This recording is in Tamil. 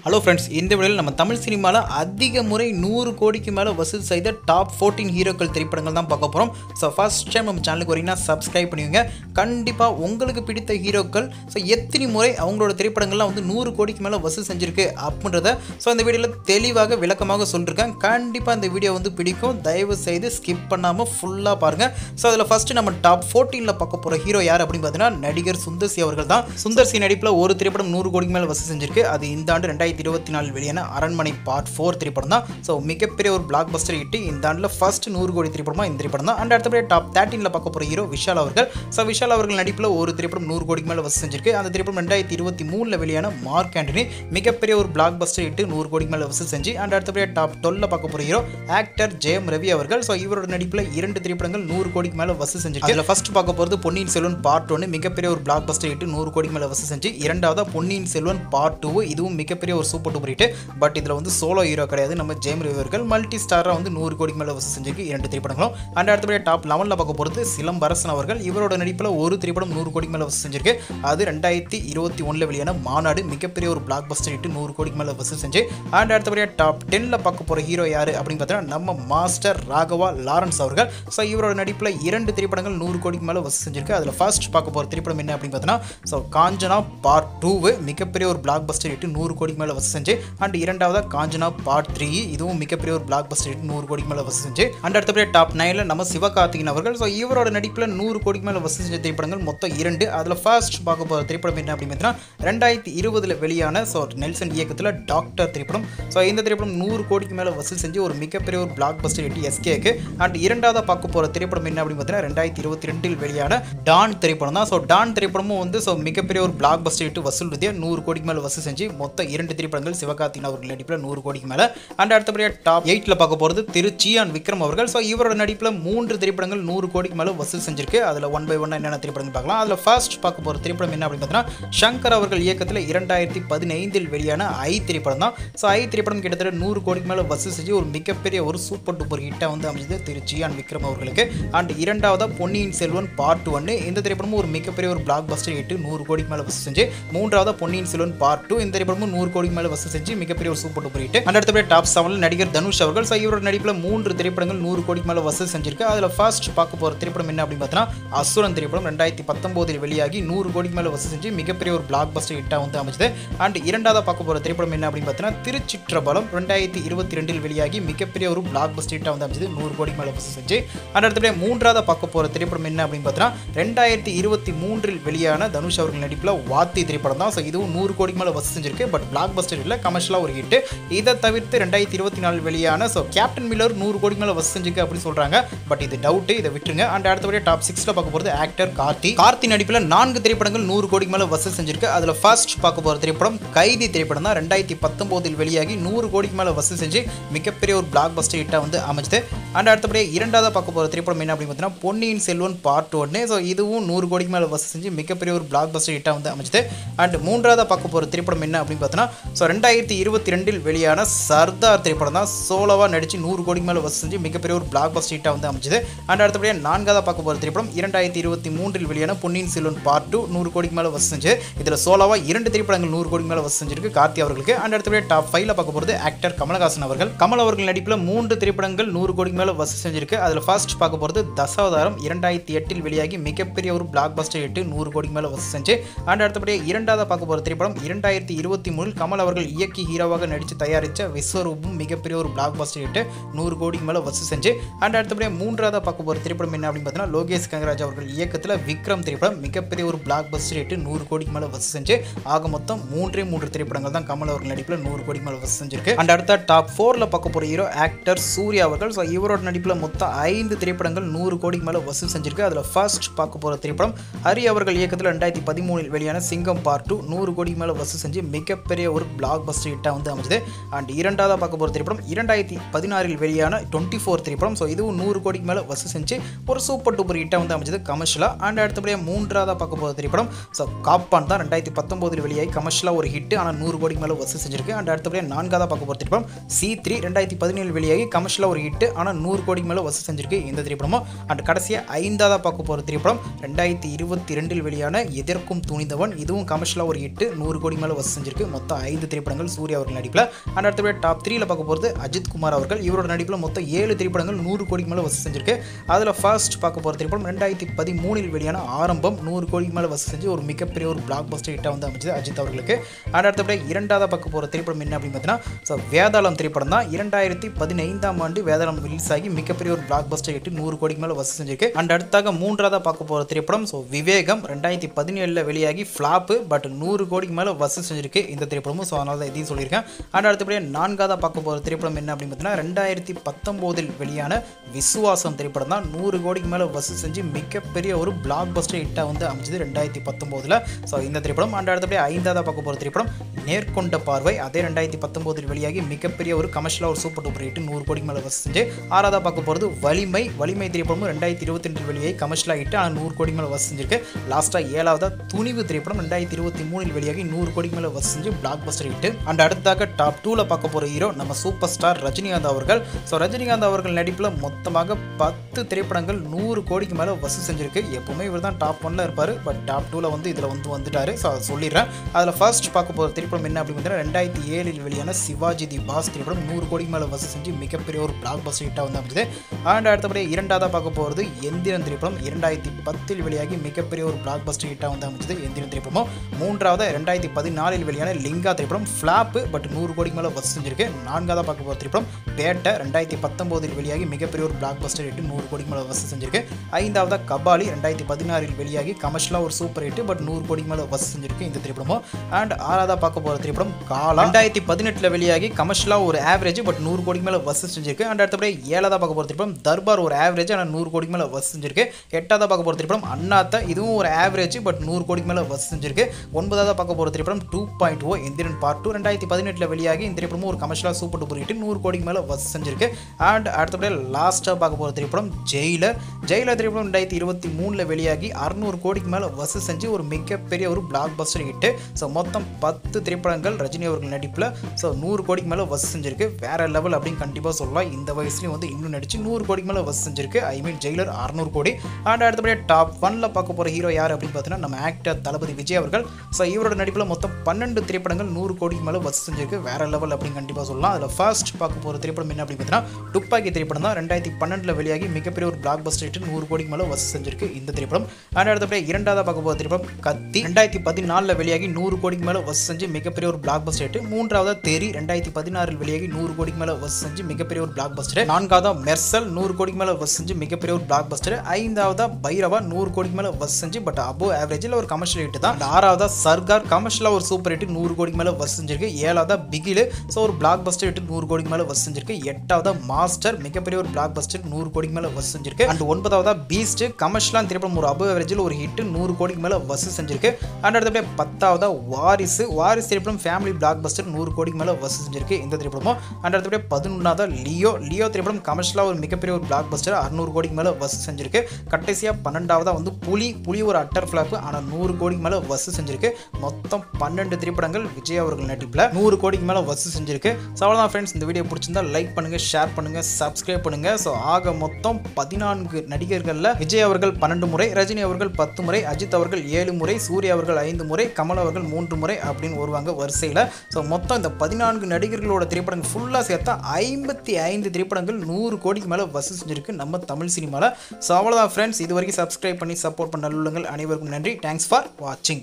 ஹலோ ஃப்ரெண்ட்ஸ் இந்த வீடியோவில் நம்ம தமிழ் சினிமாவில் அதிக முறை நூறு கோடிக்கு மேலே வசூல் செய்த டாப் 14 ஹீரோக்கள் திரைப்படங்கள் தான் பார்க்க போகிறோம் ஸோ ஃபர்ஸ்ட் டைம் நம்ம சேனலுக்கு வரீங்கன்னா சப்ஸ்கிரைப் பண்ணுவீங்க கண்டிப்பாக உங்களுக்கு பிடித்த ஹீரோக்கள் ஸோ எத்தனை முறை அவங்களோட திரைப்படங்கள்லாம் வந்து நூறு கோடிக்கு மேலே வசூல் செஞ்சிருக்கு அப்படின்றத ஸோ இந்த வீடியோவில் தெளிவாக விளக்கமாக சொல்லியிருக்கேன் கண்டிப்பாக இந்த வீடியோ வந்து பிடிக்கும் தயவு செய்து ஸ்கிப் பண்ணாமல் ஃபுல்லாக பாருங்கள் ஸோ அதில் ஃபஸ்ட்டு நம்ம டாப் ஃபோர்டீனில் பார்க்க போகிற ஹீரோ யார் அப்படின்னு பார்த்தீங்கன்னா நடிகர் சுந்தர் சி அவர்கள் தான் சுந்தர் சி நடிப்பில் ஒரு திரைப்படம் நூறு கோடிக்கு மேலே வசூல் செஞ்சிருக்கு அது இந்த ஆண்டு ரெண்டாயிரத்தி இருபத்தி நாலு வெளியான அரண்மனை பார்ட் ஃபோர் திரைப்படம் தான் ஸோ மிகப்பெரிய ஒரு பிளாக் பஸ்டர் ஹிட் இந்த ஆண்டில் ஃபர்ஸ்ட் நூறு கோடி திரைப்படமாக இந்த திரைப்படம் தான் அண்ட் அடுத்தபடி டாப் தேர்ட்டீனில் பார்க்க போகிற ஹீரோ விஷால் அவர்கள் ஸோ விஷால் அவர்கள் நடிப்பில் ஒரு திரைப்படம் நூறு கோடிக்கு மேலே வசூல் செஞ்சிருக்கு அந்த திரைப்படம் ரெண்டாயிரத்தி இருபத்தி மூணில் வெளியான மார்க் ஆண்டனி மிகப்பெரிய ஒரு பிளாக் பஸ்டர் ஹிட் நூறு கோடிக்கு மேலே வசூல் செஞ்சு அண்ட் அடுத்தபடி டாப் டுவெல்ல பார்க்க போகிற ஹீரோ ஆக்டர் ஜெயம் ரவி அவர்கள் ஸோ இவரோட நடிப்பில் இரண்டு திரைப்படங்கள் நூறு கோடிக்கு மேலே வசூல் செஞ்சிருக்கு அதில் ஃபர்ஸ்ட் பார்க்க போகிறது பொன்னியின் செல்வன் பார்ட் ஒன்று மிகப்பெரிய ஒரு பிளாக் பஸ்டர் ஹிட் நூறு கோடிக்கு மேலே வசூல் செஞ்சு இரண்டாவதா பொன்னியின் செல்வன் பார்ட் டூ இதுவும் மிகப்பெரிய ஒரு சூப்பர் டூப்பர் ஹிட் பட் இதில் வந்து சோலோ ஹீரோ கிடையாது நம்ம ஜெயம் ரவி அவர்கள் மல்டி ஸ்டாராக வந்து நூறு கோடிக்கு மேலே வசூல் செஞ்சிருக்கு இரண்டு திரைப்படங்களும் அண்ட் அடுத்தபடி டாப் லெவனில் பார்க்க போகிறது சிலம்பரசன் அவர்கள் இவரோட நடிப்பில் ஒரு திரைப்படம் நூறு கோடிக்கு மேலே வசூல் செஞ்சிருக்கு அது ரெண்டாயிரத்தி இருபத்தி ஒன்றில் வெளியான மாநாடு மிகப்பெரிய ஒரு பிளாக் பஸ்டர் ஹிட் நூறு கோடிக்கு மேலே வசூல் செஞ்சு அண்ட் அடுத்தபடியாக டாப் டென்னில் பார்க்க போகிற ஹீரோ யார் அப்படின்னு பார்த்தீங்கன்னா நம்ம மாஸ்டர் ராகவா லாரன்ஸ் அவர்கள் ஸோ இவரோட நடிப்பில் இரண்டு திரைப்படங்கள் நூறு கோடிக்கு மேலே வசூல் செஞ்சிருக்கு அதில் ஃபர்ஸ்ட் பார்க்க போகிற திரைப்படம் என்ன அப்படின்னு பார்த்தீங்கன்னா ஸோ காஞ்சனா பார்ட் டூவு மிகப்பெரிய ஒரு பிளாக் பஸ்டர் ஹிட் நூறு கோடிக்கு மேலே வசூல் செஞ்சு அண்ட் இரண்டாவதாக காஞ்சனா பார்ட் த்ரீ இதுவும் மிகப்பெரிய ஒரு பிளாக் பஸ்டர் ஹிட் நூறு கோடிக்கு மேலே வசூல் செஞ்சு அண்ட் அடுத்தபடியாக டாப் நைனில் நம்ம சிவகார்த்திகன் அவர்கள் ஸோ இவரோட நடிப்பில் நூறு கோடிக்கு மேலே வசூல் செஞ்ச திரைப்படங்கள் மொத்தம் இரண்டு அதில் ஃபர்ஸ்ட் பார்க்க போகிற திரைப்படம் என்ன அப்படின்னு பார்த்தீங்கன்னா ரெண்டாயிரத்தி இருபதில் வெளியான ஸோ நெல்சன் இயக்கத்தில் டாக்டர் திரைப்படம் ஸோ இந்த திரைப்படம் நூறு கோடிக்கு மேலே வசூல் செஞ்சு ஒரு மிகப்பெரிய ஒரு பிளாக் பஸ்டர் ஹிட் எஸ்கேக்கு அண்ட் இரண்டாவதாக பார்க்க போகிற திரைப்படம் என்ன அப்படின்னு பார்த்தீங்கன்னா ரெண்டாயிரத்தி இருபத்தி ரெண்டில் வெளியான டான் திரைப்படம் தான் ஸோ டான் திரைப்படமும் வந்து ஸோ மிகப்பெரிய ஒரு பிளாக் பஸ்டர் ஹிட் வசூல் ரீதியாக நூறு கோடிக்கு மேலே வசூல் செஞ்சு மொத்தம் இரண்டு திரைப்படங்கள் சிவகார்த்திகன் அவர்கள் நடிப்பில் நூறு கோடிக்கு மேலே அண்ட் அடுத்தபடியாக டாப் எயிட்டில் பார்க்க போகிறது திரு சியான் விக்ரம் அவர்கள் ஸோ இவரோட நடிப்பில் மூன்று திரைப்படங்கள் நூறு கோடிக்கு மேலே வசூல் செஞ்சிருக்கு அதில் ஒன் பை ஒன் என்னென்ன திரைப்படங்கள் பார்க்கலாம் அதில் ஃபர்ஸ்ட் பார்க்க போகிற திரைப்படம் என்ன அப்படின்னு பார்த்தீங்கன்னா சங்கர் அவர்கள் இயக்கத்தில் இரண்டாயிரத்தி பதினைந்தில் வெளியான ஐ திரைப்படம் தான் ஸோ ஐ திரைப்படம் கிட்டத்தட்ட நூறு கோடிக்கு மேலே வசூல் செஞ்சு ஒரு மிகப்பெரிய ஒரு சூப்பர் டூப்பர் ஹிட்டாக வந்து அமைஞ்சது திரு சியான் விக்ரம் அவர்களுக்கு அண்ட் இரண்டாவதாக பொன்னியின் செல்வன் பார்ட் ஒன்று இந்த திரைப்படமும் ஒரு மிகப்பெரிய ஒரு பிளாக் பஸ்டர் ஹிட் நூறு கோடிக்கு மேலே வசூல் செஞ்சு மூன்றாவதாக பொன்னியின் செல்வன் பார்ட் டூ இந்த திரைப்படமும் நூறு கோடிக்கு மேலே வசூல் செஞ்சு மிகப்பெரிய ஒரு சூப்பர் டூப்பர் ஹிட் அண்ட் அடுத்தபடி டாப் செவனில் நடிகர் தனுஷ் அவர்கள் ஸோ இவரோட நடிப்பில் மூன்று திரைப்படங்கள் நூறு கோடிக்கு மேலே வசூல் செஞ்சிருக்கு அதில் ஃபர்ஸ்ட் பார்க்க போகிற திரைப்படம் என்ன அப்படின்னு பார்த்தீங்கன்னா அசுரன் திரைப்படம் ரெண்டாயிரத்தி பத்தொம்போதில் வெளியாகி நூறு கோடிக்கு மேலே வசூல் செஞ்சு மிகப்பெரிய ஒரு பிளாக் பஸ்டர் ஹிட்டாக வந்து அமைச்சது அண்ட் இரண்டாவதாக பார்க்க போகிற திரைப்படம் என்ன அப்படின்னு பார்த்தீங்கன்னா திருச்சிற்றபலம் ரெண்டாயிரத்தி இருபத்தி ரெண்டில் வெளியாகி மிகப்பெரிய ஒரு பிளாக் பஸ்டர் ஹிட்டாக வந்து அமைச்சது நூறு கோடிக்கு மேலே வசூல் செஞ்சு அண்ட் அடுத்தபடியாக மூன்றாவதாக பார்க்க போகிற திரைப்படம் என்ன அப்படின்னு பார்த்தீங்கன்னா ரெண்டாயிரத்தி இருபத்தி மூன்றில் வெளியான தனுஷ் அவர்கள் நடிப்பில் வாத்தி திரைப்படம் தான் ஸோ இதுவும் நூறு கோடிக்கு மேலே வசூல் செஞ்சிருக்கு பட் பிளாக் பஸ்டர் இல்லை கமர்ஷியலாக ஒரு ஹிட் இதை தவிர்த்து ரெண்டாயிரத்தி இருபத்தி நாலு வெளியான ஸோ கேப்டன் மில்லர் நூறு கோடிக்கு மேலே வசூல் செஞ்சிருக்கு அப்படின்னு சொல்கிறாங்க பட் இது டவுட்டு இதை விட்டுருங்க அண்ட் அடுத்தபடியாக டாப் சிக்ஸில் பார்க்க போகிறது ஆக்டர் கார்த்தி கார்த்தி நடிப்பில் நான்கு திரைப்படங்கள் நூறு கோடிக்கு மேலே வசூல் செஞ்சிருக்கு அதில் ஃபர்ஸ்ட் பார்க்க போகிற திரைப்படம் கைதி திரைப்படம் தான் ரெண்டாயிரத்தி பத்தொம்போதில் வெளியாகி நூறு கோடிக்கு மேலே வசூல் செஞ்சு மிகப்பெரிய ஒரு பிளாக் பஸ்டர் ஹிட்டாக வந்து அமைச்சது அண்ட் அடுத்தபடியாக இரண்டாவதாக பார்க்க போகிற திரைப்படம் என்ன அப்படின்னு பார்த்தீங்கன்னா பொன்னியின் செல்வன் பார்ட் ஒன்று ஸோ இதுவும் நூறு கோடிக்கு மேலே வசூல் செஞ்சு மிகப்பெரிய ஒரு பிளாக் பஸ்டர் ஹிட்டாக வந்து அமைச்சது அண்ட் மூன்றாவதாக பார்க்க போகிற திரைப்படம் என்ன அப்படின்னு பார்த்தீங்கன்னா ஸோ ரெண்டாயிரத்தி இருபத்தி ரெண்டில் வெளியான சர்தார் திரைப்படம் தான் சோலோவாக நடித்து நூறு கோடிக்கு மேலே வசூல் செஞ்சு மிகப்பெரிய ஒரு பிளாக் பஸ்டர் ஹிட்டாக வந்து அமைச்சது அண்ட் அடுத்தபடியாக நான்காவதாக பார்க்க போகிற திரைப்படம் இரண்டாயிரத்தி இருபத்தி மூன்றில் வெளியான பொன்னியின் செல்வன் பார்ட் டூ நூறு கோடிக்கு மேலே வசூல் செஞ்சு இதில் சோலோவாக இரண்டு திரைப்படங்கள் நூறு கோடிக்கு மேலே வசூல் செஞ்சிருக்கு கார்த்தி அவர்களுக்கு அண்ட் அடுத்தபடியாக டாப் ஃபைவ்ல பார்க்க போகிறது ஆக்டர் கமலஹாசன் அவர்கள் கமல் அவர்கள் நடிப்பில் மூன்று திரைப்படங்கள் நூறு கோடிக்கு மேலே வசூல் செஞ்சிருக்கு அதில் ஃபர்ஸ்ட் பார்க்க போகிறது தசாவதாரம் இரண்டாயிரத்தி எட்டில் வெளியாகி மிகப்பெரிய ஒரு பிளாக் பஸ்டர் எட்டு நூறு கோடிக்கு மேலே வசூல் செஞ்சு அண்ட் அடுத்தபடியாக இரண்டாவது பார்க்க போகிற திரைப்படம் இரண்டாயிரத்தி இருபத்தி மூணில் கமல் அவர்கள் இயக்கி ஹீரோவாக நடித்து தயாரித்த விஸ்வரூபம் மிகப்பெரிய ஒரு பிளாக் பஸ்டர் எட்டு நூறு கோடிக்கு மேலே வசூல் செஞ்சு அண்ட் அடுத்தபடியாக மூன்றாவது பார்க்க போகிற திரைப்படம் என்ன அப்படின்னு பார்த்தீங்கன்னா லோகேஷ் கங்கராஜ் அவர்கள் இயக்கத்தில் விக்ரம் திரைப்படம் மிகப்பெரிய ஒரு பிளாக் பஸ்டர் எட்டு நூறு கோடிக்கு மேலே வசூல் செஞ்சு ஆக மொத்தம் மூன்றே மூன்று திரைப்படங்கள் தான் கமல் அவர்கள் நடிப்பில் நூறு கோடிக்கு மேலே வசூல் செஞ்சிருக்கு அண்ட் அடுத்த டாப் ஃபோரில் பார்க்க போகிற ஹீரோ ஆக்டர் சூர்யா அவர்கள் ஸோ இவரோட நடிப்பில் மொத்தம் ஐந்து திரைப்படங்கள் நூறு கோடிக்கு மேலே வசூல் செஞ்சிருக்கு அதில் ஃபர்ஸ்ட் பார்க்க போகிற திரைப்படம் ஹரி அவர்கள் இயக்கத்தில் ரெண்டாயிரத்தி பதிமூணில் வெளியான சிங்கம் பார்ட் டூ நூறு கோடிக்கு மேலே வசூல் செஞ்சு மிகப்பெரிய ஒரு பிளாக் பஸ்டர் ஹிட்டாக வந்து அமைச்சது அண்ட் இரண்டாவதாக பார்க்க போகிற திரைப்படம் இரண்டாயிரத்தி பதினாறில் வெளியான டுவெண்ட்டி ஃபோர் திரைப்படம் ஸோ இதுவும் நூறு கோடிக்கு மேலே வசூல் செஞ்சு ஒரு சூப்பர் டூப்பர் ஹிட்டாக வந்து அமைச்சது கமர்ஷியலாக அண்ட் அடுத்தபடியாக மூன்றாவதாக பார்க்க போகிற திரைப்படம் ஸோ காப்பான் தான் ரெண்டாயிரத்தி பத்தொம்போதில் வெளியாகி கமர்ஷியலாக ஒரு ஹிட் ஆனால் நூறு கோடிக்கு மேலே வசூல் செஞ்சிருக்கு அண்ட் அடுத்தபடியாக நான்காவதாக பார்க்க போகிற திரைப்படம் சி த்ரீ ரெண்டாயிரத்தி பதினேழு வெளியாகி கமர்ஷியலாக ஒரு ஹிட் ஆனால் நூறு கோடிக்கு மேலே வசூல் செஞ்சிருக்கு இந்த திரைப்படமும் அண்ட் கடைசியாக ஐந்தாவது பார்க்க போகிற திரைப்படம் ரெண்டாயிரத்தி இருபத்தி ரெண்டில் வெளியான எதற்கும் துணிந்தவன் இதுவும் கமர்ஷியலாக ஒரு எட்டு நூறு கோடி மேலே வசூல் செஞ்சிருக்கு மொத்தம் ஐந்து திரைப்படங்கள் சூர்யா அவர்கள் நடிப்பில் அண்ட் அடுத்தபடி டாப் த்ரீல பார்க்க போகிறது அஜித் குமார் அவர்கள் இவரோட நடிப்பில் மொத்தம் ஏழு திரைப்படங்கள் நூறு கோடிக்கு மேலே வசூல் செஞ்சிருக்கு அதில் ஃபர்ஸ்ட் பார்க்க போகிற திரைப்படம் ரெண்டாயிரத்தி பதிமூணில் வெளியான ஆரம்பம் நூறு கோடிக்கு மேலே வசூல் செஞ்சு ஒரு மிகப்பெரிய ஒரு பிளாக் பஸ்டர் ஹிட்டாக வந்து அமைச்சது அஜித் அவர்களுக்கு அண்ட் அடுத்தபடி இரண்டாவது பார்க்க போகிற திரைப்படம் என்ன அப்படின்னு பார்த்தீங்கன்னா ஸோ வேதாளம் திரைப்படம் தான் இரண்டாயிரத்தி பதினைந்தாம் ஆண்டு வேதாளம் ரிலீஸ் ஆகி மிகப்பெரிய ஒரு பிளாக் பஸ்டர் ஹிட் நூறு கோடிக்கு மேலே வசூல் செஞ்சிருக்கு அண்ட் அடுத்தாக மூன்றாவதாக பார்க்க போகிற திரைப்படம் ஸோ விவேகம் ரெண்டாயிரத்தி பதினேழில் வெளியாகி ஃப்ளாப்பு பட் நூறு கோடிக்கு மேலே வசூல் செஞ்சிருக்கு இந்த திரைப்படமும் ஸோ அதனால தான் இதையும் சொல்லியிருக்கேன் அண்ட் அடுத்தபடியாக நான்காவதாக பார்க்க போகிற திரைப்படம் என்ன அப்படின்னு பார்த்தீங்கன்னா ரெண்டாயிரத்தி பத்தொம்போதில் வெளியான விசுவாசம் திரைப்படம் தான் நூறு கோடிக்கு மேலே வசூல் செஞ்சு மிகப்பெரிய ஒரு பிளாக் பஸ்டர் ஹிட்டாக வந்து அமைச்சது ரெண்டாயிரத்தி பத்தொம்போதில் ஸோ இந்த திரைப்படம் அண்ட் அடுத்தபடியாக ஐந்தாவதாக பார்க்க போகிற திரைப்படம் நேர்கொண்ட பார்வை அதே ரெண்டாயிரத்தி பத்தொம்போதில் வெளியாகி மிகப்பெரிய ஒரு கமர்ஷியலாக ஒரு சூப்பர் டூப்பர் ஹிட் நூறு கோடிக்கு மேலே வசூல் செஞ்சு ஆறாவதாக பார்க்க போகிறது வலிமை வலிமை திரைப்படமும் ரெண்டாயிரத்தி இருபத்தி ரெண்டில் வெளியாகி கமர்ஷியலாக ஹிட் ஆனால் நூறு கோடி மேலே வசூல் செஞ்சிருக்கு லாஸ்ட்டாக ஏழாவதா துணிவு திரைப்படம் ரெண்டாயிரத்தி இருபத்தி மூணில் வெளியாகி நூறு கோடிக்கு மேலே வசூல் செஞ்சு பிளாக் பஸ்டர் ஹிட் அண்ட் அடுத்தாக டாப் டூவில் பார்க்க போகிற ஹீரோ நம்ம சூப்பர் ஸ்டார் ரஜினிகாந்த் அவர்கள் ஸோ ரஜினிகாந்த் அவர்கள் நடிப்பில் மொத்தமாக பத்து திரைப்படங்கள் நூறு கோடிக்கு மேலே வசூல் செஞ்சிருக்கு எப்பவுமே இவர் தான் டாப் ஒன்ல இருப்பார் பட் டாப் டூவில் வந்து இதில் வந்து வந்துட்டாரு ஸோ அதை சொல்லிடுறேன் அதில் ஃபர்ஸ்ட் பார்க்க போகிற திரைப்படம் என்ன அப்படின்னு பார்த்தீங்கன்னா ரெண்டாயிரத்தி ஏழில் வெளியான சிவாஜி தி பாஸ் திரைப்படம் நூறு கோடிக்கு மேலே வசூல் செஞ்சு மிகப்பெரிய ஒரு பிளாக் பஸ்டர் ஹிட்டாக வந்து அமைச்சது அண்ட் அடுத்தபடி இரண்டாவதாக பார்க்க போகிறது எந்திரன் திரைப்படம் இரண்டாயிரத்தி பத்தில் வெளியாகி மிகப்பெரிய ஒரு பிளாக் பஸ்டர் ஹிட்டாக வந்து அமைச்சது எந்திரன் திரைப்படமும் மூன்றாவது ரெண்டாயிரத்தி பதினாலில் வெளியான லிங்கா திரைப்படம் ஃப்ளாப்பு பட் நூறு கோடிக்கு மேலே வசூல் செஞ்சிருக்கு நான்காவதாக பார்க்க போகிற திரைப்படம் பேட்டை ரெண்டாயிரத்தி பத்தொம்போதில் வெளியாகி மிகப்பெரிய ஒரு பிளாக் பஸ்டர் ஹிட் நூறு கோடிக்கு மேலே வசூல் செஞ்சிருக்கு ஐந்தாவதாக கபாலி ரெண்டாயிரத்தி பதினாறில் வெளியாகி கமர்ஷியலாக ஒரு சூப்பர் ஹிட் பட் நூறு கோடிக்கு மேலே வசூல் செஞ்சிருக்கு இந்த திரைப்படமும் அண்ட் ஆறாவதாக பார்க்க போகிற திரைப்படம் காலா ரெண்டாயிரத்தி பதினெட்டில் வெளியாகி கமர்ஷியலாக ஒரு ஆவரேஜ் பட் நூறு கோடிக்கு மேலே வசூல் செஞ்சிருக்கு அண்ட் அடுத்தபடி ஏழாவதாக பார்க்க போகிற திரைப்படம் தர்பார் ஒரு ஆவரேஜ் ஆனால் நூறு கோடிக்கு மேலே வசூல் செஞ்சிருக்கு எட்டாவதாக பார்க்க போகிற திரைப்படம் அண்ணாத்த இதுவும் ஒரு ஆவரேஜ் பட் நூறு கோடிக்கு மேலே வசூல் செஞ்சிருக்கு ஒன்பதாவது பார்க்க போகிற திரைப்படம் two point O Enthiran part two ரெண்டாயிரத்தி பதினெட்டில் வெளியாகி இந்த திரைப்படமும் ஒரு கமர்ஷியலாக சூப்பர் டூப்பர் ஹிட் நூறு கோடிக்கு மேலே வசூல் செஞ்சிருக்கு அண்ட் அடுத்தபடி லாஸ்ட்டாக பார்க்க போகிற திரைப்படம் ஜெயிலர் ஜெயிலர் திரைப்படம் ரெண்டாயிரத்தி இருபத்தி மூணில் வெளியாகி அறுநூறு கோடிக்கு மேலே வசூல் செஞ்சு ஒரு மிகப்பெரிய ஒரு பிளாக் பஸ்டர் ஹிட்டு ஸோ மொத்தம் பத்து திரைப்படங்கள் ரஜினி அவர்கள் நடிப்பில் ஸோ நூறு கோடிக்கு மேலே வசூல் செஞ்சிருக்கு வேற லெவல் அப்படின்னு கண்டிப்பாக சொல்லலாம் இந்த வயசுலையும் வந்து இன்னும் நடிச்சு நூறு கோடிக்கு மேலே வசூல் செஞ்சிருக்கு ஐ மீன் ஜெயிலர் அறுநூறு கோடி அண்ட் அடுத்தபடியாக டாப் ஒன்ல பார்க்க போகிற ஹீரோ யார் அப்படின்னு பார்த்தீங்கன்னா நம்ம ஆக்டர் தளபதி விஜய் அவர்கள் ஸோ இவரோட நடிப்பில் மொத்தம் பன்னெண்டு திரைப்படங்கள் நூறு கோடிக்கு மேலே வசூல் செஞ்சிருக்கு வேற லெவல் அப்படின்னு கண்டிப்பாக சொல்லலாம் அதில் ஃபர்ஸ்ட் பார்க்க போகிற திரைப்படம் என்ன அப்படின்னு பார்த்தீங்கன்னா துப்பாக்கி திரைப்படம் தான் ரெண்டாயிரத்தி பன்னெண்டில் வெளியாகி மிகப்பெரிய ஒரு பிளாக் பஸ்டர் ஹிட் நூறு கோடிக்கு மேலே வசூல் செஞ்சிருக்கு இந்த திரைப்படம் அண்ட் அடுத்தபடியாக இரண்டாவது பார்க்க போகிற திரைப்படம் கத்தி ரெண்டாயிரத்தி பதினாலில் வெளியாகி நூறு கோடிக்கு மேலே வசூல் செஞ்சு மிகப்பெரிய ஒரு பிளாக் பஸ்டர் ஹிட் மூன்றாவது தெரி ரெண்டாயிரத்தி பதினாறில் வெளியாகி நூறு கோடிக்கு மேலே வசூல் செஞ்சு மிகப்பெரிய ஒரு பிளாக் பஸ்டர் நான்காவதா மெர்சல் நூறு கோடிக்கு மேலே வசூல் செஞ்சு மிகப்பெரிய ஒரு பிளாக் பஸ்டர் ஐந்தாவதா பைரவா நூறு கோடிக்கு மேலே வசூல் செஞ்சு பட் அபோ ஆவரேஜில் ஒரு கமர்ஷியல் ஹிட் தான் ஆறாவதா சர்கார் கமர்ஷியலாக ஒரு சூப்பர் ஹிட் நூறு கோடிக்கு மேலே வசூல் செஞ்சிருக்கு ஏழாவதா பிகில் ஸோ ஒரு பிளாக் பஸ்டர் ஹிட் நூறு கோடிக்கு மேலே வசூல் செஞ்சிருக்கு எட்டாவதா மாஸ்டர் மிகப்பெரிய ஒரு பிளாக் பஸ்டர் நூறு கோடிக்கு மேலே வசூல் செஞ்சிருக்கு அண்ட் ஒன்பதாவதா பீஸ்ட் கமர்ஷியலாக திரைப்படம் ஒரு அபோ ஆவரேஜில் ஒரு ஹிட் நூறு கோடிக்கு மேலே வசூல் செஞ்சிருக்கு அண்ட் அடுத்தபடியே பத்தாவதா வாரிசு வாரிசு திரைப்படம் ஃபேமிலி பிளாக் பஸ்டர் நூறு கோடிக்கு மேலே வசூல் செஞ்சிருக்கு இந்த திரைப்படமும் அண்ட் அடுத்தபடியே பதினொன்றாவதா லியோ லியோ திரைப்படம் கமர்ஷியலாக ஒரு மிகப்பெரிய ஒரு பிளாக் பஸ்டர் அறுநூறு கோடிக்கு மேலே வசூல் செஞ்சிருக்கு கடைசியாக பன்னெண்டாவதா வந்து புலி புலி ஒரு அட்டர் ஃபிளாப் ஆனால் நூறு கோடிக்கு மேலே வசூல் செஞ்சிருக்கு மொத்தம் பன்னெண்டு திரைப்படங்கள் விஜய் அவர்கள் நடிப்பில் நூறு கோடிக்கு மேலே வசூல் செஞ்சிருக்கு ஸோ அவ்வளோதான் ஃப்ரெண்ட்ஸ் இந்த வீடியோ பிடிச்சிருந்தா லைக் பண்ணுங்க ஷேர் பண்ணுங்க சப்ஸ்கிரைப் பண்ணுங்க ஸோ ஆக மொத்தம் பதினான்கு நடிகர்களில் விஜய் அவர்கள் பன்னெண்டு முறை ரஜினி அவர்கள் பத்து முறை அஜித் அவர்கள் ஏழு முறை சூர்யா அவர்கள் ஐந்து முறை கமல் அவர்கள் மூன்று முறை அப்படின்னு வருவாங்க வரிசையில் ஸோ மொத்தம் இந்த பதினான்கு நடிகர்களோட திரைப்படங்கள் ஃபுல்லாக சேர்த்தா ஐம்பத்தி ஐந்து திரைப்படங்கள் நூறு கோடிக்கு மேலே வசூல் செஞ்சிருக்கு நம்ம தமிழ் சினிமாவில் ஸோ அவ்வளோதான் ஃப்ரெண்ட்ஸ் இது வரைக்கும் சப்ஸ்கிரைப் பண்ணி சப்போர்ட் பண்ண நல்லுள்ளங்கள் அனைவருக்கும் நன்றி தேங்க்ஸ் ஃபார் வாட்சிங்